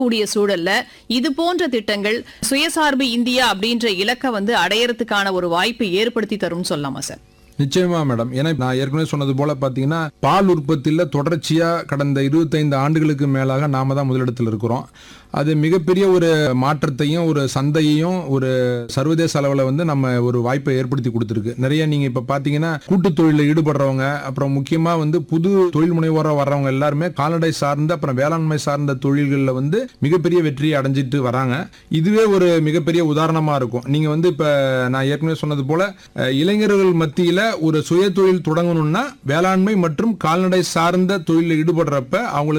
கூடிய சூழல்ல இது போன்ற திட்டங்கள் சுயசார்பு இந்தியா அப்படின்ற இலக்கை வந்து அடையறதுக்கான ஒரு வாய்ப்பை ஏற்படுத்தி தரும்னு சொல்லலாமா சார் நிச்சயமா மேடம் ஏன்னா நான் ஏற்கனவே சொன்னது போல பாத்தீங்கன்னா பால் உற்பத்தியில தொடர்ச்சியா கடந்த இருபத்தைந்து ஆண்டுகளுக்கு மேலாக நாம தான் முதலிடத்தில் இருக்கிறோம் அது மிகப்பெரிய ஒரு மாற்றத்தையும் ஒரு சந்தையையும் ஒரு சர்வதேச அளவில் வந்து நம்ம ஒரு வாய்ப்பை ஏற்படுத்தி கொடுத்துருக்கு நிறைய நீங்க இப்ப பாத்தீங்கன்னா கூட்டுத் தொழிலில் ஈடுபடுறவங்க அப்புறம் முக்கியமா வந்து புது தொழில் முனைவோராக வர்றவங்க எல்லாருமே கால்நடை சார்ந்த அப்புறம் வேளாண்மை சார்ந்த தொழில்களில் வந்து மிகப்பெரிய வெற்றியை அடைஞ்சிட்டு வராங்க இதுவே ஒரு மிகப்பெரிய உதாரணமா இருக்கும் நீங்க வந்து இப்ப நான் ஏற்கனவே சொன்னது போல அஹ், இளைஞர்கள் மத்தியில ஒரு சுய தொழில் தொடங்கணும்னா வேளாண்மை மற்றும் கால்நடை சார்ந்த தொழிலில் ஈடுபடுறப்ப அவங்களுக்கு